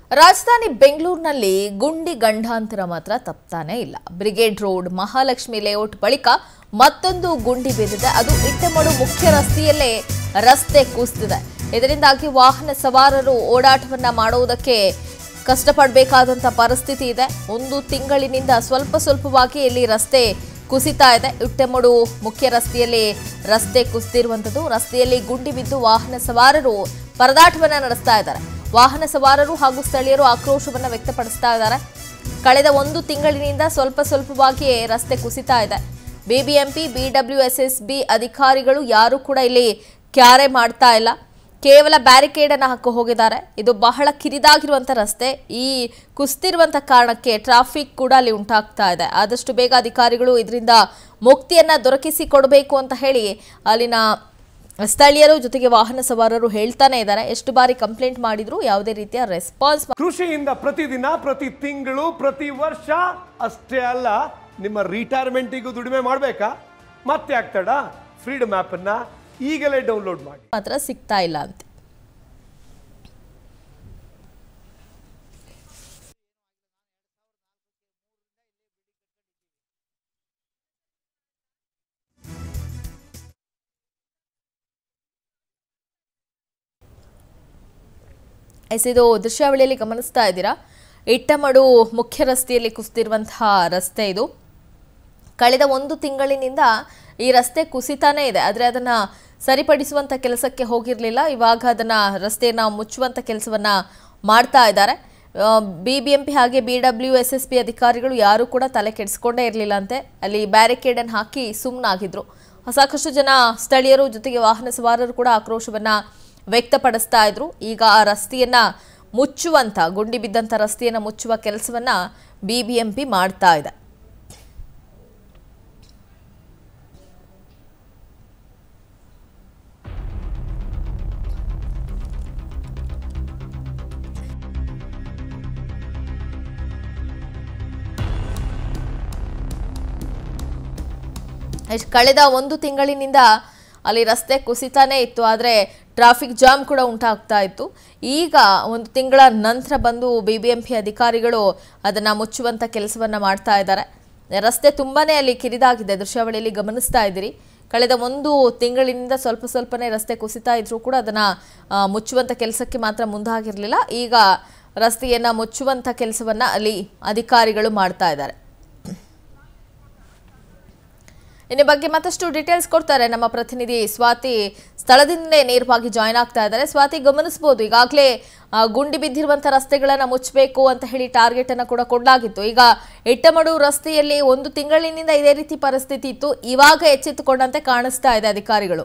ರಾಜಧಾನಿ ಬೆಂಗಳೂರಿನಲ್ಲಿ ಗುಂಡಿ ಗಂಡಾಂತರ ಮಾತ್ರ ತಪ್ತಾನೇ ಇಲ್ಲ ಬ್ರಿಗೇಡ್ ರೋಡ್ ಮಹಾಲಕ್ಷ್ಮಿ ಲೇಔಟ್ ಬಳಿಕ ಮತ್ತೊಂದು ಗುಂಡಿ ಬಿದ್ದಿದೆ ಅದು ಇಟ್ಟಮಡು ಮುಖ್ಯ ರಸ್ತೆಯಲ್ಲೇ ರಸ್ತೆ ಕುಸಿದಿದೆ ಇದರಿಂದಾಗಿ ವಾಹನ ಸವಾರರು ಓಡಾಟವನ್ನ ಮಾಡುವುದಕ್ಕೆ ಕಷ್ಟಪಡಬೇಕಾದಂಥ ಪರಿಸ್ಥಿತಿ ಇದೆ ಒಂದು ತಿಂಗಳಿನಿಂದ ಸ್ವಲ್ಪ ಸ್ವಲ್ಪವಾಗಿ ಇಲ್ಲಿ ರಸ್ತೆ ಕುಸಿತಾ ಇದೆ ಇಟ್ಟೆಮಡು ಮುಖ್ಯ ರಸ್ತೆಯಲ್ಲಿ ರಸ್ತೆ ಕುಸಿದಿರುವಂಥದ್ದು ರಸ್ತೆಯಲ್ಲಿ ಗುಂಡಿ ಬಿದ್ದು ವಾಹನ ಸವಾರರು ಪರದಾಟವನ್ನ ನಡೆಸ್ತಾ ಇದ್ದಾರೆ ವಾಹನ ಸವಾರರು ಹಾಗೂ ಸ್ಥಳೀಯರು ಆಕ್ರೋಶವನ್ನ ವ್ಯಕ್ತಪಡಿಸ್ತಾ ಇದ್ದಾರೆ ಕಳೆದ ಒಂದು ತಿಂಗಳಿನಿಂದ ಸ್ವಲ್ಪ ಸ್ವಲ್ಪವಾಗಿಯೇ ರಸ್ತೆ ಕುಸಿತಾ ಇದೆ ಬಿಬಿಎಂಪಿ ಬಿಡಬ್ಲ್ಯೂಎಸ್ಎಸ್ಬಿ ಅಧಿಕಾರಿಗಳು ಯಾರು ಕೂಡ ಇಲ್ಲಿ ಕ್ಯಾರೆ ಮಾಡ್ತಾ ಇಲ್ಲ ಕೇವಲ ಬ್ಯಾರಿಕೇಡ್ ಅನ್ನು ಹಾಕಿ ಹೋಗಿದ್ದಾರೆ ಇದು ಬಹಳ ಕಿರಿದಾಗಿರುವಂಥ ರಸ್ತೆ ಈ ಕುಸಿತಿರುವಂಥ ಕಾರಣಕ್ಕೆ ಟ್ರಾಫಿಕ್ ಕೂಡ ಅಲ್ಲಿ ಉಂಟಾಗ್ತಾ ಇದೆ ಆದಷ್ಟು ಬೇಗ ಅಧಿಕಾರಿಗಳು ಇದರಿಂದ ಮುಕ್ತಿಯನ್ನ ದೊರಕಿಸಿ ಕೊಡಬೇಕು ಅಂತ ಹೇಳಿ ಅಲ್ಲಿನ ಸ್ಥಳೀಯರು ಜೊತೆಗೆ ವಾಹನ ಸವಾರರು ಹೇಳ್ತಾನೆ ಇದ್ದಾರೆ ಎಷ್ಟು ಬಾರಿ ಕಂಪ್ಲೇಂಟ್ ಮಾಡಿದ್ರು ಯಾವುದೇ ರೀತಿಯ ರೆಸ್ಪಾನ್ಸ್ ಕೃಷಿಯಿಂದ ಪ್ರತಿದಿನ ಪ್ರತಿ ತಿಂಗಳು ಪ್ರತಿ ವರ್ಷ ಅಷ್ಟೇ ಅಲ್ಲ ನಿಮ್ಮ ರಿಟೈರ್ಮೆಂಟಿಗೂ ದುಡಿಮೆ ಮಾಡಬೇಕಾ ಮತ್ತೆ ಆಗ್ತಾಡ ಫ್ರೀಡಮ್ ಆ್ಯಪನ್ನು ಈಗಲೇ ಡೌನ್ಲೋಡ್ ಮಾಡಿ ಮಾತ್ರ ಸಿಗ್ತಾ ಇಲ್ಲ ಅಂತ ಎಸ್ ಇದು ದೃಶ್ಯಾವಳಿಯಲ್ಲಿ ಗಮನಿಸ್ತಾ ಇದ್ದೀರಾ ಇಟ್ಟಮಡು ಮುಖ್ಯ ರಸ್ತೆಯಲ್ಲಿ ಕುಸಿದಿರುವಂತಹ ರಸ್ತೆ ಇದು ಕಳೆದ ಒಂದು ತಿಂಗಳಿನಿಂದ ಈ ರಸ್ತೆ ಕುಸಿತಾನೇ ಇದೆ ಆದರೆ ಅದನ್ನ ಸರಿಪಡಿಸುವಂತ ಕೆಲಸಕ್ಕೆ ಹೋಗಿರಲಿಲ್ಲ ಇವಾಗ ಅದನ್ನ ರಸ್ತೆಯನ್ನ ಮುಚ್ಚುವಂತ ಕೆಲಸವನ್ನ ಮಾಡ್ತಾ ಇದ್ದಾರೆ ಬಿ ಬಿ ಎಂ ಪಿ ಹಾಗೆ B W S S P ಅಧಿಕಾರಿಗಳು ಯಾರು ಕೂಡ ತಲೆ ಕೆಡಿಸ್ಕೊಂಡೇ ಇರಲಿಲ್ಲ ಅಂತೆ ಅಲ್ಲಿ ಬ್ಯಾರಿಕೇಡ್ ಅನ್ನು ಹಾಕಿ ಸುಮ್ಮನಾಗಿದ್ರು ಸಾಕಷ್ಟು ಜನ ಸ್ಥಳೀಯರು ಜೊತೆಗೆ ವಾಹನ ಸವಾರರು ಕೂಡ ಆಕ್ರೋಶವನ್ನ ವ್ಯಕ್ತಪಡಿಸ್ತಾ ಇದ್ರು ಈಗ ಆ ರಸ್ತೆಯನ್ನ ಮುಚ್ಚುವಂತ ಗುಂಡಿ ಬಿದ್ದಂತ ರಸ್ತೆಯನ್ನ ಮುಚ್ಚುವ ಕೆಲಸವನ್ನ ಬಿ ಬಿ ಎಂ ಪಿ ಮಾಡ್ತಾ ಇದೆ ಇಷ್ಟ್ ಕಳೆದ ಒಂದು ತಿಂಗಳಿನಿಂದ ಅಲ್ಲಿ ರಸ್ತೆ ಕುಸಿತಾನೇ ಇತ್ತು ಆದರೆ ಟ್ರಾಫಿಕ್ ಜಾಮ್ ಕೂಡ ಉಂಟಾಗ್ತಾ ಇತ್ತು ಈಗ ಒಂದು ತಿಂಗಳ ನಂತರ ಬಂದು ಬಿ ಬಿ ಎಂ ಪಿ ಅಧಿಕಾರಿಗಳು ಅದನ್ನು ಮುಚ್ಚುವಂಥ ಕೆಲಸವನ್ನು ಮಾಡ್ತಾ ಇದ್ದಾರೆ ರಸ್ತೆ ತುಂಬಾನೇ ಅಲ್ಲಿ ಕಿರಿದಾಗಿದೆ ದೃಶ್ಯಾವಳಿಯಲ್ಲಿ ಗಮನಿಸ್ತಾ ಇದ್ದೀರಿ ಕಳೆದ ಒಂದು ತಿಂಗಳಿನಿಂದ ಸ್ವಲ್ಪ ಸ್ವಲ್ಪನೇ ರಸ್ತೆ ಕುಸಿತಾ ಇದ್ರೂ ಕೂಡ ಅದನ್ನು ಮುಚ್ಚುವಂಥ ಕೆಲಸಕ್ಕೆ ಮಾತ್ರ ಮುಂದಾಗಿರಲಿಲ್ಲ ಈಗ ರಸ್ತೆಯನ್ನು ಮುಚ್ಚುವಂಥ ಕೆಲಸವನ್ನು ಅಲ್ಲಿ ಅಧಿಕಾರಿಗಳು ಮಾಡ್ತಾ ಇದ್ದಾರೆ ಇನ್ನು ಬಗ್ಗೆ ಮತ್ತಷ್ಟು ಡೀಟೇಲ್ಸ್ ಕೊಡ್ತಾರೆ ನಮ್ಮ ಪ್ರತಿನಿಧಿ ಸ್ವಾತಿ ಸ್ಥಳದಿಂದಲೇ ನೇರವಾಗಿ ಜಾಯ್ನ್ ಆಗ್ತಾ ಇದ್ದಾರೆ ಸ್ವಾತಿ ಗಮನಿಸಬಹುದು ಈಗಾಗಲೇ ಆ, ಗುಂಡಿ ಬಿದ್ದಿರುವಂಥ ರಸ್ತೆಗಳನ್ನ ಮುಚ್ಚಬೇಕು ಅಂತ ಹೇಳಿ ಟಾರ್ಗೆಟ್ ಅನ್ನ ಕೂಡ ಕೊಡಲಾಗಿತ್ತು ಈಗ ಇಟ್ಟಮಡು ರಸ್ತೆಯಲ್ಲಿ ಒಂದು ತಿಂಗಳಿನಿಂದ ಇದೇ ರೀತಿ ಪರಿಸ್ಥಿತಿ ಇತ್ತು ಇವಾಗ ಎಚ್ಚೆತ್ತುಕೊಂಡಂತೆ ಕಾಣಿಸ್ತಾ ಇದೆ ಅಧಿಕಾರಿಗಳು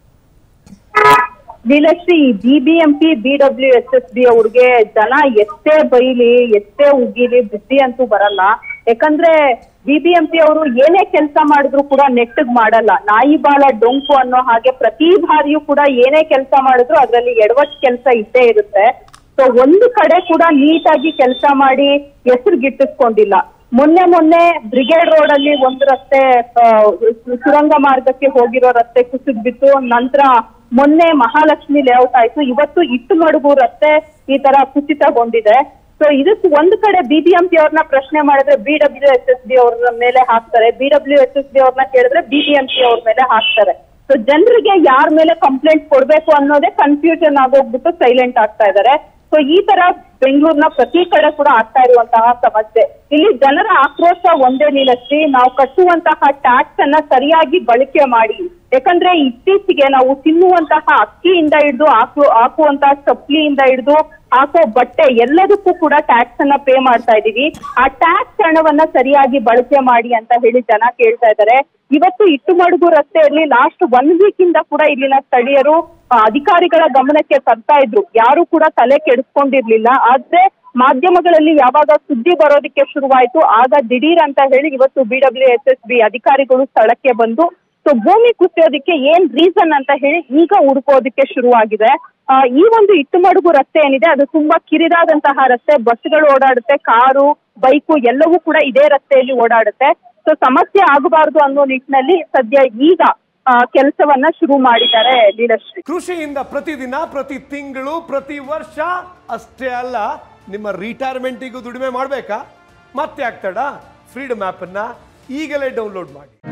Leelashree BBMP BW S S B ಅವ್ರಿಗೆ ಜನ ಎಷ್ಟೇ ಬೈಲಿ ಎಷ್ಟೇ ಉಗಿಲಿ ಬುದ್ಧಿ ಅಂತೂ ಬರಲ್ಲ ಯಾಕಂದ್ರೆ ಬಿಬಿಎಂಪಿ ಅವರು ಏನೇ ಕೆಲಸ ಮಾಡಿದ್ರು ಕೂಡ ನೆಟ್ಟಗ್ ಮಾಡಲ್ಲ ನಾಯಿ ಬಾಲ ಡೊಂಕು ಅನ್ನೋ ಹಾಗೆ ಪ್ರತಿ ಬಾರಿಯೂ ಕೂಡ ಏನೇ ಕೆಲಸ ಮಾಡಿದ್ರು ಅದ್ರಲ್ಲಿ ಎಡವಟ್ ಕೆಲಸ ಇದ್ದೇ ಇರುತ್ತೆ ಸೊ ಒಂದು ಕಡೆ ಕೂಡ ನೀಟಾಗಿ ಕೆಲಸ ಮಾಡಿ ಹೆಸರು ಗಿಟ್ಟಿಸ್ಕೊಂಡಿಲ್ಲ ಮೊನ್ನೆ ಮೊನ್ನೆ ಬ್ರಿಗೇಡ್ ರೋಡ್ ಅಲ್ಲಿ ಒಂದು ರಸ್ತೆ ಆ, ಸುರಂಗ ಮಾರ್ಗಕ್ಕೆ ಹೋಗಿರೋ ರಸ್ತೆ ಕುಸಿದ್ ಬಿತ್ತು ನಂತರ ಮೊನ್ನೆ ಮಹಾಲಕ್ಷ್ಮಿ ಲೇಔಟ್ ಆಯ್ತು ಇವತ್ತು ಇಟ್ಟುಮಡುಗು ರಸ್ತೆ ಈ ತರ ಕುಸಿತಗೊಂಡಿದೆ ಸೊ ಇದಕ್ಕೆ ಒಂದು ಕಡೆ ಬಿಬಿಎಂಪಿ ಅವ್ರನ್ನ ಪ್ರಶ್ನೆ ಮಾಡಿದ್ರೆ B W S S B ಅವ್ರ ಮೇಲೆ ಹಾಕ್ತಾರೆ B W S S B ಅವ್ರನ್ನ ಕೇಳಿದ್ರೆ ಬಿಬಿಎಂಪಿ ಅವ್ರ ಮೇಲೆ ಹಾಕ್ತಾರೆ ಸೊ ಜನರಿಗೆ ಯಾರ ಮೇಲೆ ಕಂಪ್ಲೇಂಟ್ ಕೊಡ್ಬೇಕು ಅನ್ನೋದೇ ಕನ್ಫ್ಯೂಷನ್ ಆಗೋಗ್ಬಿಟ್ಟು ಸೈಲೆಂಟ್ ಆಗ್ತಾ ಇದ್ದಾರೆ ಸೊ ಈ ತರ ಬೆಂಗಳೂರಿನ ಪ್ರತಿ ಕಡೆ ಕೂಡ ಆಗ್ತಾ ಇರುವಂತಹ ಸಮಸ್ಯೆ ಇಲ್ಲಿ ಜನರ ಆಕ್ರೋಶ ಒಂದೇ ನೀಲಶ್ರೀ ನಾವು ಕಟ್ಟುವಂತಹ ಟ್ಯಾಕ್ಸ್ ಅನ್ನ ಸರಿಯಾಗಿ ಬಳಕೆ ಮಾಡಿ ಯಾಕಂದ್ರೆ ಇತ್ತೀಚೆಗೆ ನಾವು ತಿನ್ನುವಂತಹ ಅಕ್ಕಿಯಿಂದ ಹಿಡಿದು ಹಾಕು ಹಾಕುವಂತಹ ಚಪ್ಪಲಿಯಿಂದ ಹಿಡಿದು ಹಾಕೋ ಬಟ್ಟೆ ಎಲ್ಲದಕ್ಕೂ ಕೂಡ ಟ್ಯಾಕ್ಸ್ ಅನ್ನ ಪೇ ಮಾಡ್ತಾ ಇದೀವಿ ಆ ಟ್ಯಾಕ್ಸ್ ಹಣವನ್ನ ಸರಿಯಾಗಿ ಬಳಕೆ ಮಾಡಿ ಅಂತ ಹೇಳಿ ಜನ ಕೇಳ್ತಾ ಇದ್ದಾರೆ ಇವತ್ತು ಇಟ್ಟುಮಡುಗು ರಸ್ತೆಯಲ್ಲಿ ಲಾಸ್ಟ್ ಒನ್ ವೀಕ್ ಇಂದ ಕೂಡ ಇಲ್ಲಿನ ಸ್ಥಳೀಯರು ಆ, ಅಧಿಕಾರಿಗಳ ಗಮನಕ್ಕೆ ತರ್ತಾ ಇದ್ರು ಯಾರು ಕೂಡ ತಲೆ ಕೆಡಿಸ್ಕೊಂಡಿರ್ಲಿಲ್ಲ ಆದ್ರೆ ಮಾಧ್ಯಮಗಳಲ್ಲಿ ಯಾವಾಗ ಸುದ್ದಿ ಬರೋದಕ್ಕೆ ಶುರುವಾಯ್ತು ಆಗ ದಿಢೀರ್ ಅಂತ ಹೇಳಿ ಇವತ್ತು ಬಿಡಬ್ಲ್ಯೂ ಎಸ್ ಎಸ್ ಬಿ ಅಧಿಕಾರಿಗಳು ಸ್ಥಳಕ್ಕೆ ಬಂದು ಸೊ ಭೂಮಿ ಕುಸಿಯೋದಕ್ಕೆ ಏನ್ ರೀಸನ್ ಅಂತ ಹೇಳಿ ಈಗ ಹುಡುಕೋದಕ್ಕೆ ಶುರುವಾಗಿದೆ ಆ, ಈ ಒಂದು ಇಟ್ಟುಮಡುಗು ರಸ್ತೆ ಏನಿದೆ ಅದು ತುಂಬಾ ಕಿರಿದಾದಂತಹ ರಸ್ತೆ ಬಸ್ಗಳು ಓಡಾಡುತ್ತೆ ಕಾರು ಬೈಕು ಎಲ್ಲವೂ ಕೂಡ ಇದೇ ರಸ್ತೆಯಲ್ಲಿ ಓಡಾಡುತ್ತೆ ಸೊ ಸಮಸ್ಯೆ ಆಗಬಾರದು ಅನ್ನೋ ನಿಟ್ಟಿನಲ್ಲಿ ಸದ್ಯ ಈಗ ಕೆಲಸವನ್ನ ಶುರು ಮಾಡಿದ್ದಾರೆ ಲೀಲಶ್ರೀ ಕೃಷಿಯಿಂದ ಪ್ರತಿದಿನ ಪ್ರತಿ ತಿಂಗಳು ಪ್ರತಿ ವರ್ಷ ಅಷ್ಟೇ ಅಲ್ಲ ನಿಮ್ಮ ರಿಟೈರ್ಮೆಂಟಿಗೂ ದುಡಿಮೆ ಮಾಡಬೇಕಾ ಮತ್ತೆ ಆಗ್ತಾಡ ಫ್ರೀಡಮ್ ಆ್ಯಪನ್ನು ಈಗಲೇ ಡೌನ್ಲೋಡ್ ಮಾಡಿ